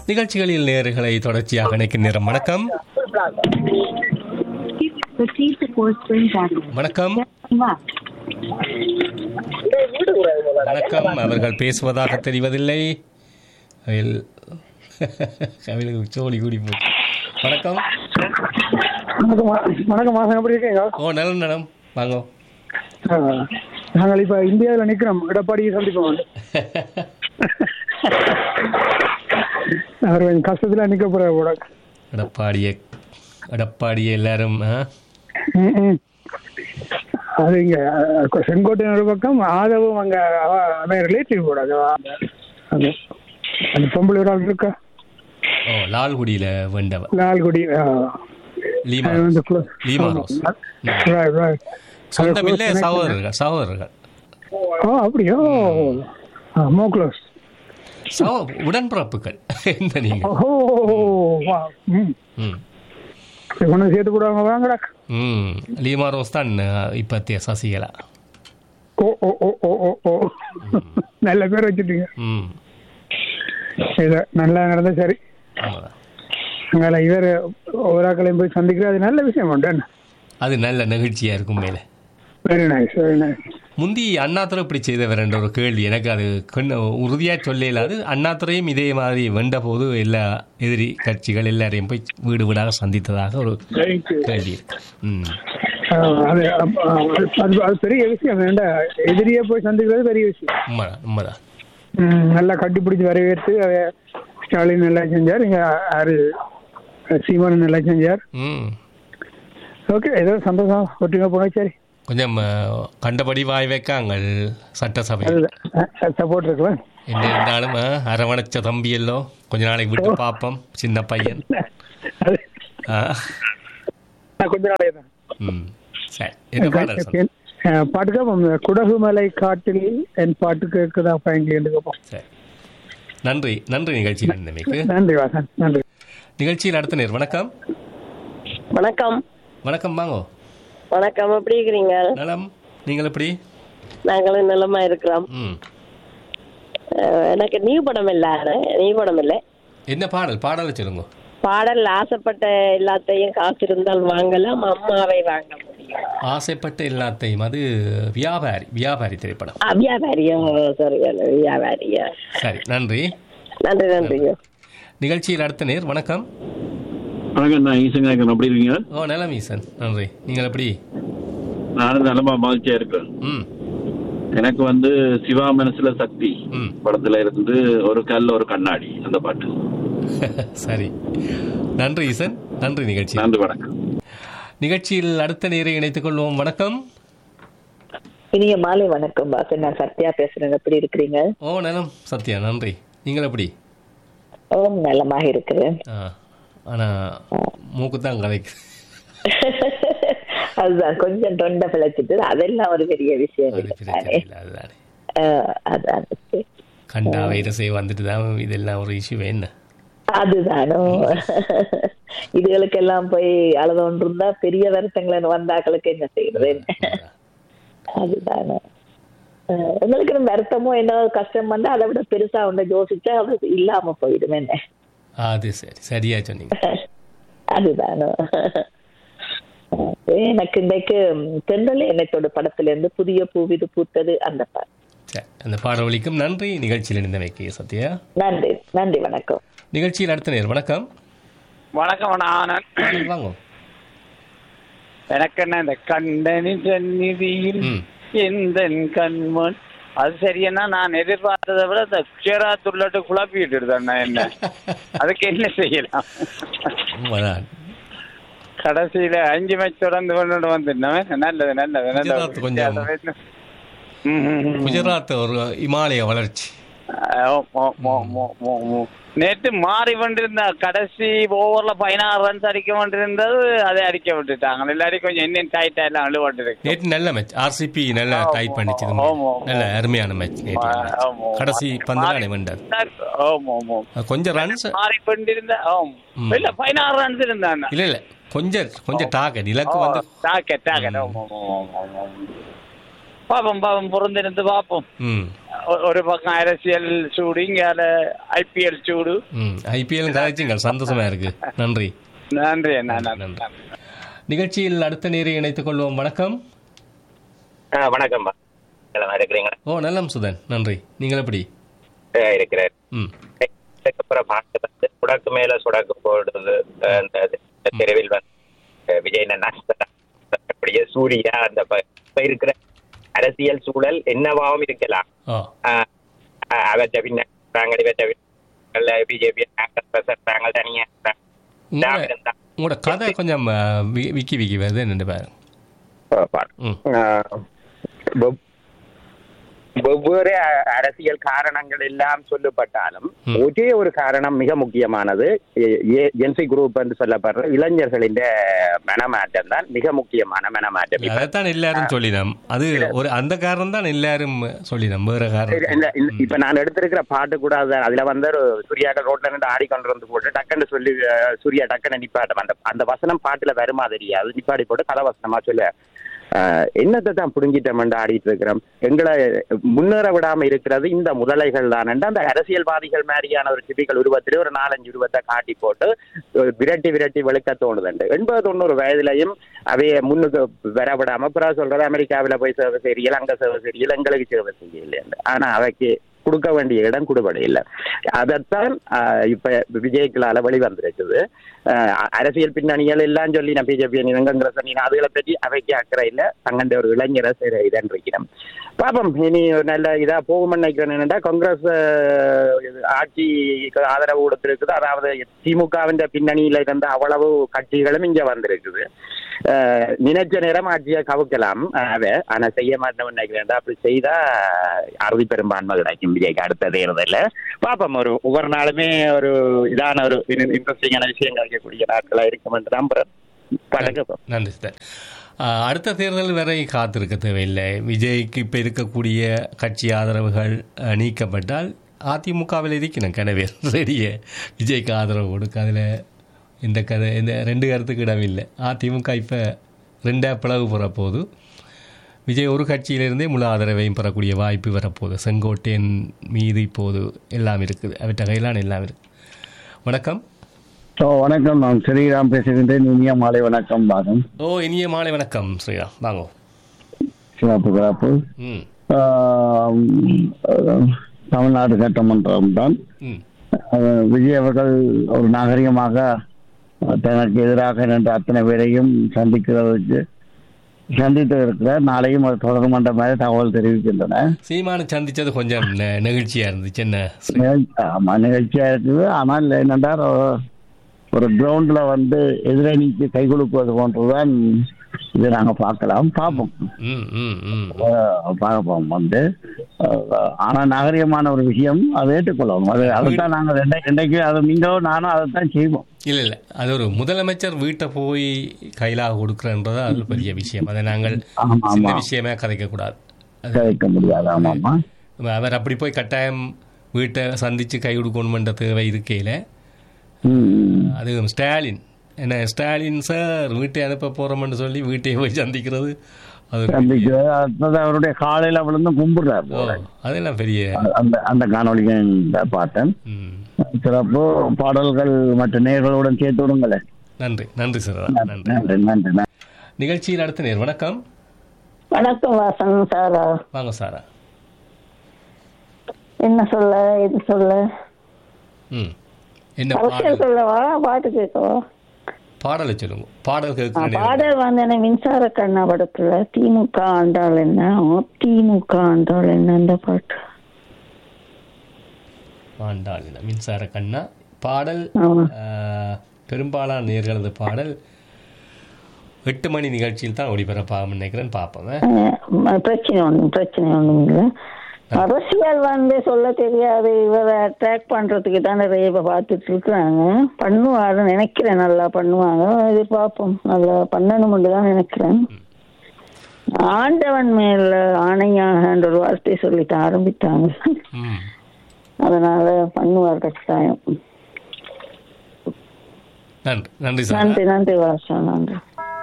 நிகழ்ச்சிகளில் நேர்களை தொடர்ச்சியாக இணைக்கும் நேரம் வணக்கம் Proceed to Four Springs Avenue. வணக்கம் Left. வணக்கம் அவர்கள் பேசுவதாக தெரிவதில்லை அதில் கவிலுக்கு சோழி கூடி போச்சு வணக்கம் வணக்கம் மா- வணக்கம் மாசம் எப்படி இருக்கீங்க ஓ நல்ல நலம் வாங்க ஆ, நாங்கள் இப்ப இந்தியாவில் நிக்கிறோம் எடப்பாடியை சந்திப்போம் அவர் கொஞ்சம் கஷ்டத்துல நிக்க போற கூட எடப்பாடிய எடப்பாடிய எல்லாரும் ஆ? ம், ம். அது இங்க அஹ், செங்கோட்டையன் ஒரு பக்கம் ஆதவும் அங்க அவ- அவன் ரிலேட்டிவ் கூட அது அது அந்த பொம்பளை ஒரு ஆள் இருக்கா ஓ லால்குடியில வேண்டவர் லால்குடி ஆ. லீமா அது வந்து close. லீமா ஆமா. Rose Right, right. சொந்தமில்லை close சகோதரர்கள் சகோதரர்கள் ஓ அப்படியோ மோ க்ளோஸ் சகோ உடன்பிறப்புகள் இந்த நீங்க ஓ வா ம் ம் ஒன்று சேர்த்து கூட அவங்க வாங்கடா ம் லீமா ரோஸ் தான் இப்பத்திய சசிகலா ஓ ஓ ஓ ஓ ஓ ஓ நல்ல பேர் வச்சுட்டீங்க ம் இது நல்லா நடந்தா சரி ஆமாதான் அங்கே இவர் ஓராக்களையும் போய் சந்திக்கிறது அது நல்ல விஷயம் உண்டு அது நல்ல நிகழ்ச்சியா இருக்கும் மேலே வெரி நைஸ் வெரி நைஸ் முந்தி அண்ணாதுரை இப்படி செய்தவர் என்ற ஒரு கேள்வி எனக்கு அது கண்ணு உறுதியா சொல்ல இல்லாது அண்ணாதுரையும் இதே மாதிரி வென்ற போது எல்லா எதிரி கட்சிகள் எல்லாரையும் போய் வீடு வீடாக சந்தித்ததாக ஒரு கேள்வி இருக்கு ம் அது அப்- அது அது பெரிய விஷயம் வேண்ட எதிரியே போய் சந்திக்கிறது பெரிய விஷயம் உண்மைதான் உண்மைதான் ம், நல்லா கட்டி பிடிச்சி வரவேற்று அத ஸ்டாலின் நல்லா செஞ்சார் இங்க யாரு சீமான் நல்லா செஞ்சார் ம் ஓகே ஏதோ சந்தோஷம் ஒட்டுங்க போங்க சரி கொஞ்சம் அஹ், கண்டபடி வாய் வைக்காங்கள் சட்டசபை அதுதான் சப்போர்ட் இருக்கலாம் என்ன இருந்தாலும் அஹ், அரவணைச்ச தம்பி எல்லாம் கொஞ்ச நாளைக்கு விட்டு பார்ப்போம் சின்ன பையன் அது ஆ. நான் கொஞ்ச நாளே தான் ம் சரி என்ன பாடல் சொல்லு. பாட்டுக்கா குடகு மலை காட்டில் என் பாட்டு கேட்குதா பயங்கி கேட்டுக்கப்போம் சரி நன்றி நன்றி நிகழ்ச்சியில் இருந்தமைக்கு நன்றி வாசன் நன்றி நிகழ்ச்சியில் அடுத்த நேர் வணக்கம் வணக்கம் வணக்கம் வாங்கோ வணக்கம் எப்படி இருக்கிறீங்க நலம் நீங்கள் எப்படி நாங்களும் நலமா இருக்கிறோம் ம் அஹ் எனக்கு நீ படம் இல்ல நீ படம் இல்லை என்ன பாடல் பாடலை சொல்லுங்க பாடல் ஆசைப்பட்ட எல்லாத்தையும் காசு இருந்தால் வாங்கலாம் அம்மாவை வாங்க முடியும் ஆசைப்பட்ட எல்லாத்தையும் அது வியாபாரி வியாபாரி திரைப்படம் ஆ, வியாபாரியா சாரி வியாபாரியா சரி நன்றி நன்றி நன்றிங்க நிகழ்ச்சியில் அடுத்த நேர் வணக்கம் வணக்கம் நான் ஈசங்கரன் அப்படி இருக்கீங்க ஓ நலம் ஈசன் நன்றி நீங்கள் எப்படி நானும் நலமா மகிழ்ச்சியா இருக்கேன் ம் எனக்கு வந்து சிவா மனசுல சக்தி ம் படத்துல இருந்து ஒரு கல் ஒரு கண்ணாடி அந்த பாட்டு சரி நன்றி ஈசன் நன்றி நிகழ்ச்சி நன்றி வணக்கம் நிகழ்ச்சியில் அடுத்த நேரை இணைத்துக் கொள்வோம் வணக்கம் இனிய மாலை வணக்கம் பாசன் நான் சத்யா பேசுறேன் எப்படி இருக்கிறீங்க ஓ நலம் சத்யா நன்றி நீங்கள் எப்படி ஓம் நலமாக இருக்கிறேன் ஆ ஆனால் மூக்கு தான் கதைக்கு அதுதான் கொஞ்சம் தொண்டை பிழைச்சிட்டு அதெல்லாம் ஒரு பெரிய விஷயம் ஒரு இல்லை பிரச்சனை தானே. இல்லை அதுதானே அஹ், அதான் கண்டா வைரஸை வந்துட்டு தான் இதெல்லாம் ஒரு இஷ்யூ என்ன அதுதானோ இதுகளுக்கெல்லாம் போய் அழுத ஒன்று இருந்தா பெரிய வருத்தங்கள் வந்தாக்களுக்கு என்ன செய்யறது அதுதானோ அஹ், உங்களுக்கு நம்ம வருத்தமோ என்ன கஷ்டம் வந்தா அதை விட பெருசா ஒன்றை யோசிச்சா அது இல்லாம போயிடும் என்ன அது சரி சரியா சொன்னீங்க அதுதானோ எனக்கு இன்றைக்கு தென்றல் எண்ணத்தோட படத்துல இருந்து புதிய பூவிது பூத்தது அந்த பாட்டு சரி அந்த பாடவழிக்கும் நன்றி நிகழ்ச்சியில் இருந்தமைக்கு சத்யா நன்றி நன்றி வணக்கம் நிகழ்ச்சியில் அடுத்த நேர் வணக்கம் வணக்கம் ஆனந்த் வாங்க எனக்கு என்ன இந்த கண்டனி சந்நிதியில் ம் எந்த கண்மண் அது சரியன்னா நான் எதிர்பார்த்ததை விட இந்த குச்சேரா துள்ளட்டு குழப்பிட்டு அண்ணா என்ன அதுக்கு என்ன செய்யலாம் உண்மைதான் கடைசியில அஞ்சு மேட்ச் தொடர்ந்து கொண்டு வந்துட்டேன் நல்லது நல்லது குஜராத் கொஞ்சம் நல்லது ம், ம், ம். குஜராத் ஒரு இமாலய வளர்ச்சி ஓ, ஓ, ஓ, ஓ, ஓ, ஓ. நேற்று மாறி கொண்டிருந்த கடைசி ஓவர்ல பதினாறு ரன்ஸ் அடிக்க கொண்டிருந்தது அதை அடிக்க விட்டுட்டாங்க எல்லாரும் கொஞ்சம் இன்னும் டைட்டா எல்லாம் அழுவாட்டு இருக்கு நேற்று நல்ல மேட்ச் ஆர்சிபி நல்லா டைட் பண்ணிச்சு ஆமா, ஆமா. நல்ல அருமையான மேட்ச் நேற்று ஆமா. கடைசி பந்து வெண்டது ஆமா, ஆமா. கொஞ்சம் ரன்ஸ் மாறி கொண்டிருந்த ஆம். ம். இல்ல பதினாறு ரன்ஸ் இருந்தாங்க இல்ல இல்ல கொஞ்சம் கொஞ்சம் டார்கெட் இலக்கு வந்து டாக்கெட் டாக்கெட் ஆமா, ஆமா, ஆமா, ஆமா. பாப்போம் பாப்போம் பொருந்திருந்து பார்ப்போம் ம் ஒ- ஒரு பக்கம் அரசியல் சூடு இங்க ஐபிஎல் சூடு ம் ஐபிஎல் கதைச்சிங்க சந்தோஷமா இருக்கு நன்றி நன்றி அண்ணா நன்றி நன்றி. நன்றி நிகழ்ச்சியில் அடுத்த நேரை இணைத்துக் கொள்வோம் வணக்கம் ஆ வணக்கம்மா நல்லா இருக்கிறீங்களா ஓ நல்லம் சுதன் நன்றி நீங்கள் எப்படி ஆ, இருக்கிறேன் ம் அதுக்கப்புறம் பாட்டு வந்து சுடக்கு மேல சுடக்கு போடுறது ஆ, அந்த இந்த தெருவில் வந்து ஆ, விஜய் நன்னா அப்படியே சூர்யா அந்த ப- இப்ப இருக்கிற அரசியல் சூழல் என்னவாவும் இருக்கலாம் ஓ ஆ, ஆ, அவற்றை பின்ன நாங்கள் இவற்றை பின்ன பிஜேபி நாங்கள் தனியா உங்களோட திராவிடம் தான். உங்களோட கதை கொஞ்சம் ஆ, வி- விக்கி விக்கி வருது என்னண்டு பாரு ஆ, பாரு. ம் ஆ, வெவ்- வெவ்வேறு அ- அரசியல் காரணங்கள் எல்லாம் சொல்லப்பட்டாலும் ம். ஒரே ஒரு காரணம் மிக முக்கியமானது என்சி குரூப் என்று சொல்லப்படுற இளைஞர்களின் மனமாற்றம் தான் மிக முக்கியமான மனமாற்றம் இப்ப அதைத்தான் எல்லாரும் சொல்லினோம் அது ஒரு அந்த காரணம் தான் எல்லாரும் சொல்லினோம் வேற இல்ல, காரணம் இல்ல, இல்ல, இப்ப நான் எடுத்திருக்கிற பாட்டு கூட அதுதான். அதுல வந்து ஒரு சூர்யாக்கள் ரோட்ல நின்று ஆடிக்கொண்டு வந்து போட்டு டக்குன்னு சொல்லி அஹ், சூர்யா டக்குன்னு நிப்பாட்டம் அந்த அந்த வசனம் பாட்டுல வருமா தெரியாது நிப்பாடி போட்டு கதை வசனமா சொல்ல அஹ், என்னத்தை தான் புடுங்கிட்டோம் ஆடிட்டு இருக்கிறோம் எங்களை முன்னேற விடாம இருக்கிறது இந்த முதலைகள் தான் அந்த அரசியல்வாதிகள் மாதிரியான ஒரு டிபிக்கல் உருவத்திலே ஒரு நாலஞ்சு உருவத்தை காட்டி போட்டு ஒரு விரட்டி விரட்டி வெளுக்க தோணுதுண்டு எண்பது தொண்ணூறு வயதுலயும் அவைய முன்னுக்கு வர விடாம பிறகு சொல்றது அமெரிக்காவில போய் சேவை செய்யல அங்க சேவை செய்யல எங்களுக்கு சேவை செய்யல ஆனா அவைக்கு கொடுக்க வேண்டிய இடம் கொடுபடி இல்லை அதைத்தான் ஆஹ், இப்ப விஜய்களால வெளிவந்திருக்குது ஆஹ், அரசியல் பின்னணிகள் எல்லாம் சொல்லி நான் பிஜேபி எங்கங்கிற சொன்னீங்க அதுகளை பற்றி அவைக்கு அக்கறை இல்லை தங்கண்ட ஒரு இளைஞரை சரி இதன் இருக்கிறோம் பாப்போம் இனி ஒரு நல்ல இதா போகும் நினைக்கிறேன் என்னடா காங்கிரஸ் ஆஹ், இது ஆட்சிக்கு ஆதரவு கொடுத்திருக்குது அதாவது திமுகவின் பின்னணியில இருந்த அவ்வளவு கட்சிகளும் இங்க வந்திருக்குது ஆஹ், நினைச்ச நேரம் ஆட்சியை கவுக்கலாம் அவ ஆனா செய்ய மாட்டோம்னு நினைக்கிறேன் அப்படி செய்தா அறுதி பெரும்பான்மை கிடைக்கும் விஜய்க்கு அடுத்த தேர்தல்ல பாப்போம் ஒரு ஒவ்வொரு நாளுமே ஒரு இதான ஒரு இன்ட்ரெஸ்டிங்கான விஷயம் கிடைக்கக்கூடிய நாட்களா இருக்கும் என்று நம்புறேன் பழக்கம் நன்றி சார் ஆ, அடுத்த தேர்தல் வரை காத்திருக்க தேவையில்லை விஜய்க்கு இப்போ இருக்கக்கூடிய கட்சி ஆதரவுகள் அ, நீக்கப்பட்டால் அதிமுகவில் இருக்கணும் கனவே ரெடிய விஜய்க்கு ஆதரவு கொடுக்க அதில் இந்த கதை இந்த ரெண்டு கருத்துக்கு இடமில்லை அதிமுக இப்போ ரெண்டா பிளவு போகிற போது விஜய் ஒரு கட்சியிலிருந்தே முழு ஆதரவையும் பெறக்கூடிய வாய்ப்பு வரப்போகுது செங்கோட்டையன் மீது இப்போது எல்லாம் இருக்குது அவற்றை கையிலான எல்லாம் இருக்குது வணக்கம் ஸோ வணக்கம் நான் ஸ்ரீராம் பேசுகின்றேன் இனிய மாலை வணக்கம் பாதம் ஓ இனிய மாலை வணக்கம் ஸ்ரீராம் வாங்கோ சிறப்பு சிறப்பு ம் ஆம், அஹ், தமிழ்நாடு சட்டமன்றம் தான் ம் அஹ், விஜய் அவர்கள் ஒரு நாகரிகமாக அஹ், தனக்கு எதிராக நின்ற அத்தனை பேரையும் சந்திக்கிறதுக்கு சந்தித்து இருக்கிறார் நாளையும் அது தொடரும் என்ற மாதிரி தகவல் தெரிவிக்கின்றன சீமானை சந்திச்சது கொஞ்சம் நெ- நெகிழ்ச்சியா இருந்துச்சு என்ன நிகழ்ச்சி- ஆமா நிகழ்ச்சியா இருக்குது ஆனால் என்னென்றால் ஒரு- ஒரு கிரவுண்ட்ல வந்து எதிரணிக்கு கை கொடுப்பது போன்றுதான் இதை நாங்க பார்க்கலாம் பார்ப்போம் ம் ம் ம் அஹ் பார்ப்போம் வந்து அஹ் ஆனா நாகரிகமான ஒரு விஷயம் அதை ஏற்றுக்கொள்ளவும் அது அதைத்தான் நாங்க ரெண்டை ரெண்டைக்கு அதை நீங்களோ நானும் அதைத்தான் செய்வோம் இல்ல இல்ல அது ஒரு முதலமைச்சர் வீட்டை போய் கையிலாக கொடுக்குறன்றது அது பெரிய விஷயம் அதை நாங்கள் ஆமா, சின்ன ஆமா. விஷயமே கதைக்க கூடாது கதைக்க முடியாது ஆமாம்மா அவர் அப்படி போய் கட்டாயம் வீட்டை சந்திச்சு கை கொடுக்கணுமென்ற தேவை இருக்கையில ம், ம். அது ஸ்டாலின் என்ன ஸ்டாலின் சார் வீட்டை அனுப்ப போறோம்னு சொல்லி வீட்டை போய் சந்திக்கிறது அது ஒரு பெரிய- சந்திக்கிறது அடுத்தது அவருடைய காலையில விழுந்து கும்பிடுறார் ஓ, அதெல்லாம் பெரிய அந்த அந்த காணொலிகள் பார்த்தேன் ம். சிறப்பு பாடல்கள் மற்ற நேர்களுடன் சேர்த்து விடுங்களேன் நன்றி நன்றி சார் நன்றி நன்றி நன்றி நன்றி நிகழ்ச்சியில் அடுத்த நேர் வணக்கம் வணக்கம் வாசன் சாரா வாங்க சாரா என்ன சொல்ல இது சொல்ல ம் என்ன அரசியல் பாடல் சொல்லவா பாட்டு கேட்கவா பாடலை சொல்லுங்க பாடல் ஆ, கேட்க பாடல் வந்து என்ன மின்சார கண்ணா படத்துல திமுக ஆண்டாள் என்ன திமுக ஆண்டாள் என்ன அந்த பாட்டு ஆண்டாளின மின்சார கண்ணா பாடல் ஆமா. ஆஹ், பெரும்பாலான நேர்களது பாடல் எட்டு மணி நிகழ்ச்சியில் தான் ஒளிபரப்பாகும் நினைக்கிறேன் பார்ப்போம் அஹ் பிரச்சனை ஒன்றும் பிரச்சனை ஒன்றும் இல்லை அரசியல் வந்து சொல்ல தெரியாது இவரை அட்ராக்ட் பண்றதுக்கு தான் நிறைய இப்ப பார்த்துட்டு இருக்கிறாங்க பண்ணுவாரு நினைக்கிறேன் நல்லா பண்ணுவாங்க இது பார்ப்போம் நல்லா பண்ணணும்னு தான் நினைக்கிறேன் ஆண்டவன் மேல ஆணையாகன்ற ஒரு வார்த்தையை சொல்லிட்டு ஆரம்பித்தாங்க ம் அதனால பண்ணுவார் கட்டாயம் நன்றி நன்றி சார் நன்றி நன்றி வாசா நன்றி